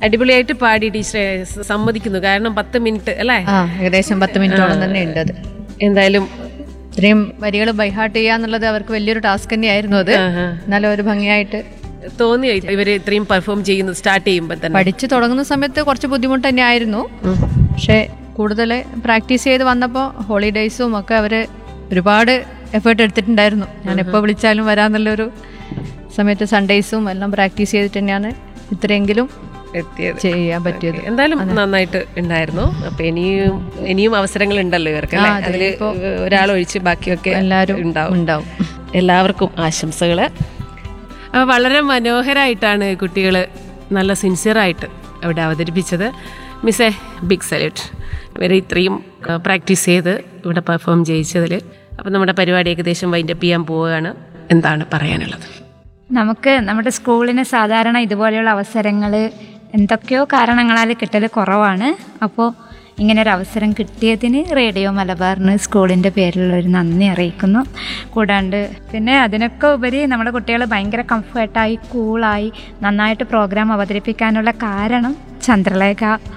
അടിപൊളിയായിട്ട് പാടി ടീച്ചറെ സമ്മതിക്കുന്നു കാരണം പത്ത് മിനിറ്റ് അല്ലേ ആ ഏകദേശം പത്ത് മിനിറ്റോളം തന്നെ ഉണ്ട് അത് എന്തായാലും ഇത്രയും വരികൾ ബൈഹാർട്ട് ചെയ്യാന്നുള്ളത് അവർക്ക് വലിയൊരു ടാസ്ക് തന്നെയായിരുന്നു അത് ആഹാ. എന്നാലും ഒരു ഭംഗിയായിട്ട് തോന്നിയോ ഇവര് ഇത്രയും പെർഫോം ചെയ്യുന്നു സ്റ്റാർട്ട് ചെയ്യുമ്പോൾ തന്നെ പഠിച്ചു തുടങ്ങുന്ന സമയത്ത് കുറച്ച് ബുദ്ധിമുട്ട് തന്നെയായിരുന്നു പക്ഷേ കൂടുതൽ പ്രാക്ടീസ് ചെയ്ത് വന്നപ്പോൾ ഹോളിഡേയ്സും ഒക്കെ അവർ ഒരുപാട് എഫേർട്ട് എടുത്തിട്ടുണ്ടായിരുന്നു ഞാൻ എപ്പോൾ വിളിച്ചാലും വരാന്നുള്ളൊരു സമയത്ത് സൺഡേയ്സും എല്ലാം പ്രാക്ടീസ് ചെയ്തിട്ട് തന്നെയാണ് ഇത്രയെങ്കിലും എത്തിയത് ചെയ്യാൻ പറ്റിയത് എന്തായാലും നന്നായിട്ട് ഉണ്ടായിരുന്നു അപ്പൊ ഇനിയും ഇനിയും അവസരങ്ങൾ ഉണ്ടല്ലോ ഇവർക്ക് അല്ലേ അതില് ഒരാൾ ഒഴിച്ച് ബാക്കിയൊക്കെ എല്ലാവരും ഉണ്ടാവും ഉണ്ടാവും എല്ലാവർക്കും ആശംസകള് അപ്പൊ വളരെ മനോഹരമായിട്ടാണ് കുട്ടികൾ നല്ല സിൻസിയറായിട്ട് അവിടെ അവതരിപ്പിച്ചത് മിസ്സേ ബിഗ് സല്യൂട്ട് ഇവരെ ഇത്രയും പ്രാക്ടീസ് ചെയ്ത് ഇവിടെ പെർഫോം ചെയ്യിച്ചതിൽ അപ്പം നമ്മുടെ പരിപാടി ഏകദേശം വൈൻഡപ്പ് ചെയ്യാൻ പോവുകയാണ് എന്താണ് പറയാനുള്ളത് നമുക്ക് നമ്മുടെ സ്കൂളിന് സാധാരണ ഇതുപോലെയുള്ള അവസരങ്ങൾ എന്തൊക്കെയോ കാരണങ്ങളാൽ കിട്ടൽ കുറവാണ് അപ്പോൾ ഇങ്ങനെ ഒരു അവസരം കിട്ടിയതിന് റേഡിയോ മലബാറിന് സ്കൂളിൻ്റെ പേരിലുള്ള ഒരു നന്ദി അറിയിക്കുന്നു കൂടാണ്ട് പിന്നെ അതിനൊക്കെ ഉപരി നമ്മുടെ കുട്ടികൾ ഭയങ്കര കംഫർട്ടായി കൂളായി നന്നായിട്ട് പ്രോഗ്രാം അവതരിപ്പിക്കാനുള്ള കാരണം ചന്ദ്രലേഖ